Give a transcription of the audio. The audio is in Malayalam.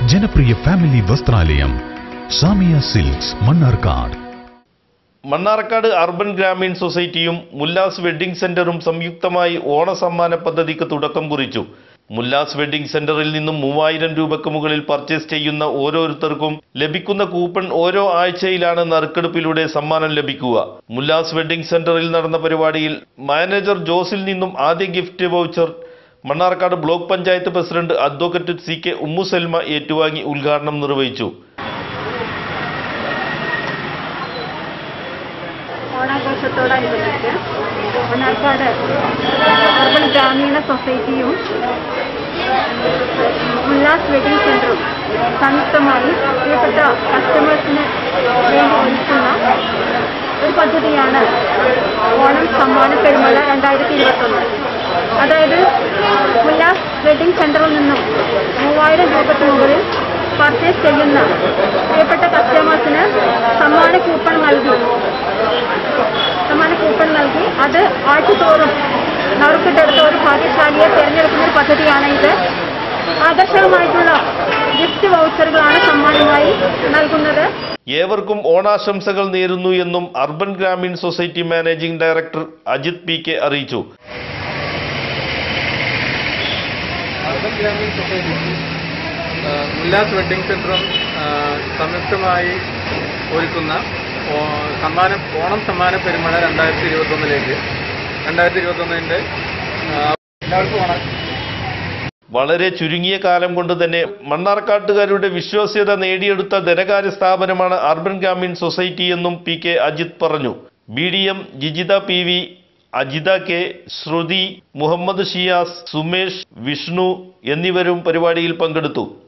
ജനപ്രിയ ഫാമിലി വസ്ത്രാലയം സാമിയ സിൽക്സ് മണ്ണാർക്കാട് മണ്ണാർക്കാട് അർബൻ ഗ്രാമീൺ സൊസൈറ്റിയും മുല്ലാസ് വെഡ്ഡിംഗ് സെന്ററും സംയുക്തമായി ഓണസമ്മാന പദ്ധതിക്ക് തുടക്കം കുറിച്ചു മുല്ലാസ് വെഡ്ഡിംഗ് സെന്ററിൽ നിന്നും മൂവായിരം രൂപയ്ക്ക് മുകളിൽ പർച്ചേസ് ചെയ്യുന്ന ഓരോരുത്തർക്കും ലഭിക്കുന്ന കൂപ്പൺ ഓരോ ആഴ്ചയിലാണ് നറുക്കെടുപ്പിലൂടെ സമ്മാനം ലഭിക്കുക മുല്ലാസ് വെഡ്ഡിംഗ് സെന്ററിൽ നടന്ന പരിപാടിയിൽ മാനേജർ ജോസിൽ നിന്നും ആദ്യ gift voucher Mannarkkad block panchayat president advocate C K Ummu Salma ഏറ്റുവാങ്ങി ഉദ്ഘാടനം നിർവഹിച്ചു ഓണാഘോഷത്തോടനുബന്ധിച്ച് മണ്ണാർക്കാട് അർബൻ ഗ്രാമീണ സൊസൈറ്റിയും ഉല്ലാസ് വെഡിങ് സെന്ററും സംയുക്തമായി പ്രിയപ്പെട്ട കസ്റ്റമേഴ്സിന് വേണ്ടി ഒരുക്കുന്ന ഒരു പദ്ധതിയാണ് ഓണം സമ്മാന പെരുമഴ രണ്ടായിരത്തി ഇരുപത്തൊന്ന് അതായത് ഉല്ലാസ് വെഡിങ് സെന്ററിൽ നിന്നും മൂവായിരം രൂപയ്ക്ക് മുകളിൽ പർച്ചേസ് ചെയ്യുന്ന പ്രിയപ്പെട്ട കസ്റ്റമേഴ്സിന് സമ്മാന കൂപ്പൺ നൽകി സമ്മാന കൂപ്പൺ നൽകി അത് ആഴ്ചതോറും നറുക്കിട്ടെടുത്ത ഒരു ഭാഗ്യശാലിയെ തിരഞ്ഞെടുക്കുന്ന ഒരു പദ്ധതിയാണ് ഇത് ആകർഷകമായിട്ടുള്ള ഗിഫ്റ്റ് വൗച്ചറുകളാണ് സമ്മാനമായി നൽകുന്നത് ഏവർക്കും ഓണാശംസകൾ നേരുന്നു എന്നും urban Grameen society managing director Ajith P K അറിയിച്ചു അർബൻ ഗ്രാമീൺ സൊസൈറ്റി ആ, ഉല്ലാസ് വെഡ്ഡിംഗ് സെന്ററും ആ, സംയുക്തമായി ഒരുക്കുന്ന ഓ- സമ്മാനം ഓണം സമ്മാന പെരുമഴ രണ്ടായിരത്തി ഇരുപത്തൊന്നിലേക്ക് രണ്ടായിരത്തി ഇരുപത്തൊന്നിൻ്റെ എല്ലാവർക്കും ഓണം വളരെ ചുരുങ്ങിയ കാലം കൊണ്ട് തന്നെ മണ്ണാർക്കാട്ടുകാരുടെ വിശ്വാസ്യത നേടിയെടുത്ത ധനകാര്യ സ്ഥാപനമാണ് അർബൻ ഗ്രാമീൺ സൊസൈറ്റി എന്നും പി കെ അജിത് പറഞ്ഞു B D M Jijitha P V Ajitha K Shruthi Muhammad Shiyas Sumesh Vishnu എന്നിവരും പരിപാടിയിൽ പങ്കെടുത്തു